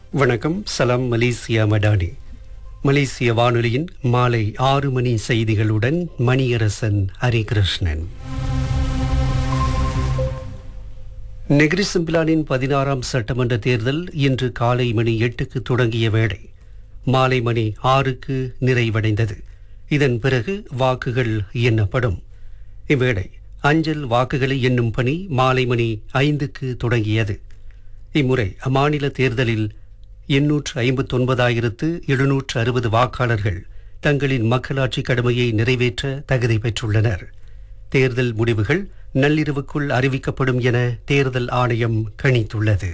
வணக்கம் சலாம் மலேசியா மடானி மலேசிய வானொலியின் மாலை ஆறு மணி செய்திகளுடன் மணியரசன் ஹரிகிருஷ்ணன் நெகிரி சிம்பிளானின் பதினாறாம் சட்டமன்ற தேர்தல் இன்று காலை மணி எட்டுக்கு தொடங்கிய வேளை மாலை மணி ஆறுக்கு நிறைவடைந்தது இதன் பிறகு வாக்குகள் எண்ணப்படும் இவ்வேளை அஞ்சல் வாக்குகளை எண்ணும் பணி மாலை மணி ஐந்துக்கு தொடங்கியது இம்முறை அம்மாநில தேர்தலில் எண்ணூற்று ஐம்பத்தொன்பதாயிரத்து எழுநூற்று அறுபது வாக்காளர்கள் தங்களின் மக்களாட்சி கடமையை நிறைவேற்ற தகுதி பெற்றுள்ளனர் தேர்தல் முடிவுகள் நள்ளிரவுக்குள் அறிவிக்கப்படும் என தேர்தல் ஆணையம் கணித்துள்ளது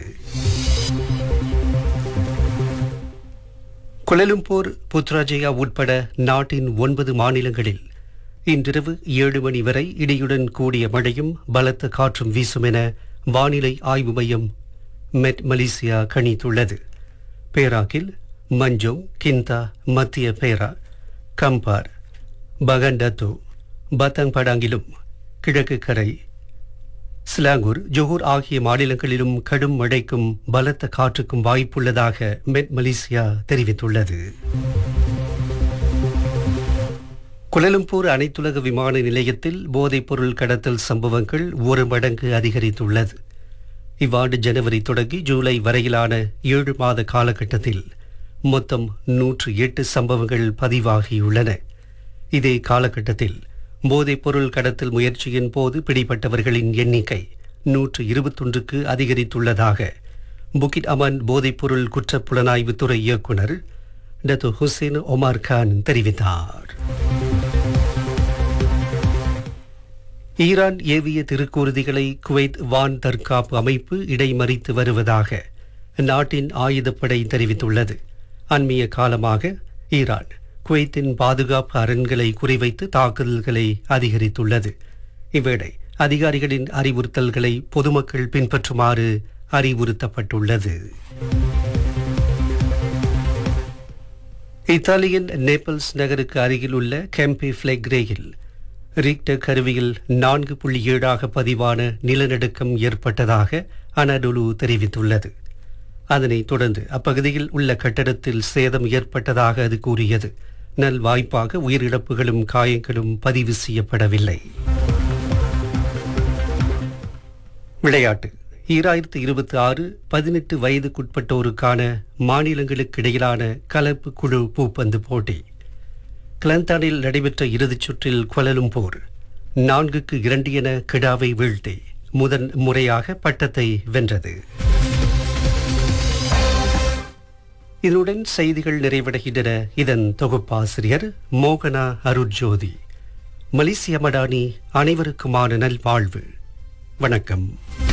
குலலும்பூர் புத்ராஜயா உட்பட நாட்டின் ஒன்பது மாநிலங்களில் இன்றிரவு ஏழு மணி வரை இடியுடன் கூடிய மழையும் பலத்த காற்றும் வீசும் என வானிலை ஆய்வு மையம் மெட் மலேசியா கணித்துள்ளது பேராக்கில் மஞ்சோங் கிந்தா மத்திய பேரா கம்பார் பகண்டத்து பத்தங் படாங்கிலும் கிழக்கு கரை சிலாங்கூர் ஜொஹூர் ஆகிய மாநிலங்களிலும் கடும் மழைக்கும் பலத்த காற்றுக்கும் வாய்ப்புள்ளதாக மெட் மலேசியா தெரிவித்துள்ளது குலலம்பூர் அனைத்துலக விமான நிலையத்தில் போதைப்பொருள் கடத்தல் சம்பவங்கள் ஒரு மடங்கு அதிகரித்துள்ளது இவ்வாண்டு ஜனவரி தொடங்கி ஜூலை வரையிலான ஏழு மாத காலகட்டத்தில் மொத்தம் நூற்று எட்டு சம்பவங்கள் பதிவாகியுள்ளன இதே காலகட்டத்தில் போதைப்பொருள் கடத்தல் முயற்சியின் போது பிடிபட்டவர்களின் எண்ணிக்கை நூற்று இருபத்தொன்றுக்கு அதிகரித்துள்ளதாக புகிட் அமன் போதைப்பொருள் குற்றப் புலனாய்வுத்துறை இயக்குனர் டத்து ஹுசேன் ஒமார் கான் தெரிவித்தார் ஈரான் ஏவிய திருக்கூறுதிகளை குவைத் வான் தற்காப்பு அமைப்பு இடைமறித்து வருவதாக நாட்டின் ஆயுதப்படை தெரிவித்துள்ளது அண்மைய காலமாக ஈரான் குவைத்தின் பாதுகாப்பு அரண்களை குறிவைத்து தாக்குதல்களை அதிகரித்துள்ளது இவ்வேளை அதிகாரிகளின் அறிவுறுத்தல்களை பொதுமக்கள் பின்பற்றுமாறு அறிவுறுத்தப்பட்டுள்ளது இத்தாலியின் நேபிள்ஸ் நகருக்கு அருகில் உள்ள கேம்பே பிளெக்ரேயில் ரிக்டர் கருவியில் நான்கு புள்ளி ஏழாக பதிவான நிலநடுக்கம் ஏற்பட்டதாக அனடுலு தெரிவித்துள்ளது அதனைத் தொடர்ந்து அப்பகுதியில் உள்ள கட்டடத்தில் சேதம் ஏற்பட்டதாக அது கூறியது நல் வாய்ப்பாக உயிரிழப்புகளும் காயங்களும் பதிவு செய்யப்படவில்லை விளையாட்டு ஈராயிரத்து இருபத்தி ஆறு பதினெட்டு வயதுக்குட்பட்டோருக்கான மாநிலங்களுக்கிடையிலான கலப்பு குழு பூப்பந்து போட்டி கிளந்தானில் நடைபெற்ற இறுதிச் சுற்றில் குவலலும்பூர் நான்குக்கு இரண்டு என கிடாவை வீழ்த்தி முதன் முறையாக பட்டத்தை வென்றது இதனுடன் செய்திகள் நிறைவடைகின்றன இதன் தொகுப்பாசிரியர் மோகனா அருட்ஜோதி மலேசிய மடானி அனைவருக்குமான நல்வாழ்வு வணக்கம்